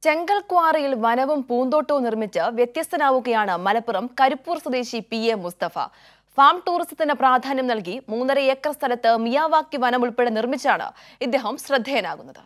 ചെങ്കൽക്വാറിയിൽ വനവും പൂന്തോട്ടവും നിർമ്മിച്ച് വ്യത്യസ്തനാവുകയാണ് മലപ്പുറം കരിപ്പൂർ സ്വദേശി P A Mustafa farm ടൂറിസത്തിന് പ്രാധാന്യം നൽകി മൂന്നര ഏക്കർ സ്ഥലത്ത് മിയാവാക്കി വനം ഉൾപ്പെടെ നിർമ്മിച്ചാണ് ഇദ്ദേഹം ശ്രദ്ധേയനാകുന്നത്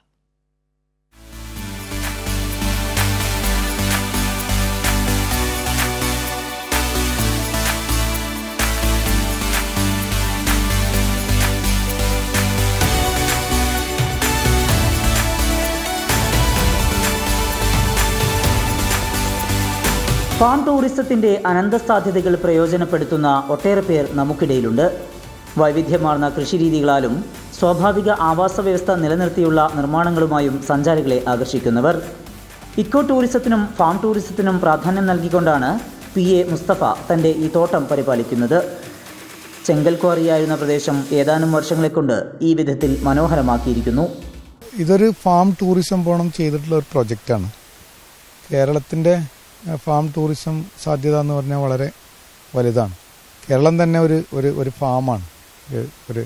ഫാം ടൂറിസത്തിന്റെ അനന്ത സാധ്യതകൾ പ്രയോജനപ്പെടുത്തുന്ന ഒട്ടേറെ പേർ നമുക്കിടയിലുണ്ട് വൈവിധ്യമാർന്ന കൃഷിരീതികളാലും സ്വാഭാവിക ആവാസ വ്യവസ്ഥ നിലനിർത്തിയുള്ള നിർമ്മാണങ്ങളുമായും സഞ്ചാരികളെ ആകർഷിക്കുന്നവർ ഇക്കോ ടൂറിസത്തിനും ഫാം ടൂറിസത്തിനും പ്രാധാന്യം നൽകിക്കൊണ്ടാണ് പി എ മുസ്തഫ തൻ്റെ ഈ തോട്ടം പരിപാലിക്കുന്നത് ചെങ്കൽക്വാറിയായിരുന്ന പ്രദേശം ഏതാനും വർഷങ്ങളെ കൊണ്ട് ഈ വിധത്തിൽ മനോഹരമാക്കിയിരിക്കുന്നു ഇതൊരു ഫാം ടൂറിസം പോണം ചെയ്തിട്ടുള്ള ഒരു പ്രൊജക്റ്റാണ് കേരളത്തിൻ്റെ അഹ്, ഫാം ടൂറിസം സാധ്യത എന്ന് പറഞ്ഞാൽ വളരെ വലുതാണ് കേരളം തന്നെ ഒരു ഒരു ഒരു ഫാമാണ് ഒരു ഒരു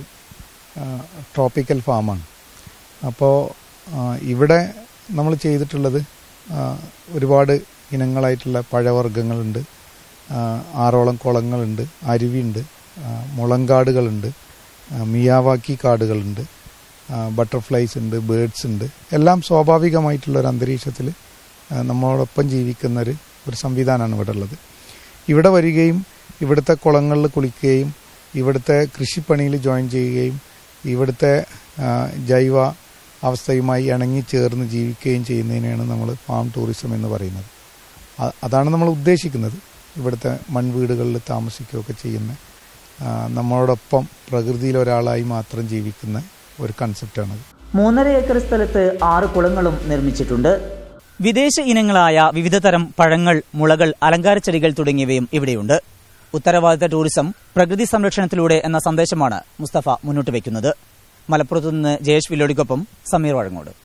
ട്രോപ്പിക്കൽ ഫാമാണ് അപ്പോൾ ഇവിടെ നമ്മൾ ചെയ്തിട്ടുള്ളത് ആ, ഒരുപാട് ഇനങ്ങളായിട്ടുള്ള പഴവർഗ്ഗങ്ങളുണ്ട് ആ, ആറോളം കുളങ്ങളുണ്ട് അരുവിയുണ്ട് ആ, മുളങ്കാടുകളുണ്ട് ആ, മിയാവാക്കി കാടുകളുണ്ട് ബട്ടർഫ്ലൈസ് ഉണ്ട് ബേഡ്സ് ഉണ്ട് എല്ലാം സ്വാഭാവികമായിട്ടുള്ള ഒരു അന്തരീക്ഷത്തിൽ നമ്മളോടൊപ്പം ജീവിക്കുന്ന ഒരു ഒരു സംവിധാനമാണ് ഇവിടെ ഉള്ളത് ഇവിടെ വരികയും ഇവിടുത്തെ കുളങ്ങളിൽ കുളിക്കുകയും ഇവിടുത്തെ കൃഷിപ്പണിയിൽ ജോയിൻ ചെയ്യുകയും ഇവിടുത്തെ ആ, ജൈവ അവസ്ഥയുമായി ഇണങ്ങി ചേർന്ന് ജീവിക്കുകയും ചെയ്യുന്നതിനെയാണ് നമ്മൾ ഫാം ടൂറിസം എന്ന് പറയുന്നത് അ- അതാണ് നമ്മൾ ഉദ്ദേശിക്കുന്നത് ഇവിടുത്തെ മൺവീടുകളിൽ താമസിക്കുകയൊക്കെ ചെയ്യുന്ന ആ, നമ്മളോടൊപ്പം പ്രകൃതിയിൽ ഒരാളായി മാത്രം ജീവിക്കുന്ന ഒരു കൺസെപ്റ്റാണത് മൂന്നര ഏക്കർ സ്ഥലത്ത് ആറ് കുളങ്ങളും നിർമ്മിച്ചിട്ടുണ്ട് വിദേശ ഇനങ്ങളായ വിവിധ തരം പഴങ്ങൾ മുളകൾ അലങ്കാരച്ചെടികൾ തുടങ്ങിയവയും ഇവിടെയുണ്ട് ഉത്തരവാദിത്ത ടൂറിസം പ്രകൃതി സംരക്ഷണത്തിലൂടെ എന്ന സന്ദേശമാണ് മുസ്തഫ മുന്നോട്ട് വയ്ക്കുന്നത് മലപ്പുറത്തു നിന്ന് ജയേഷ് വില്ലോടിക്കൊപ്പം സമീർ വഴങ്ങോട്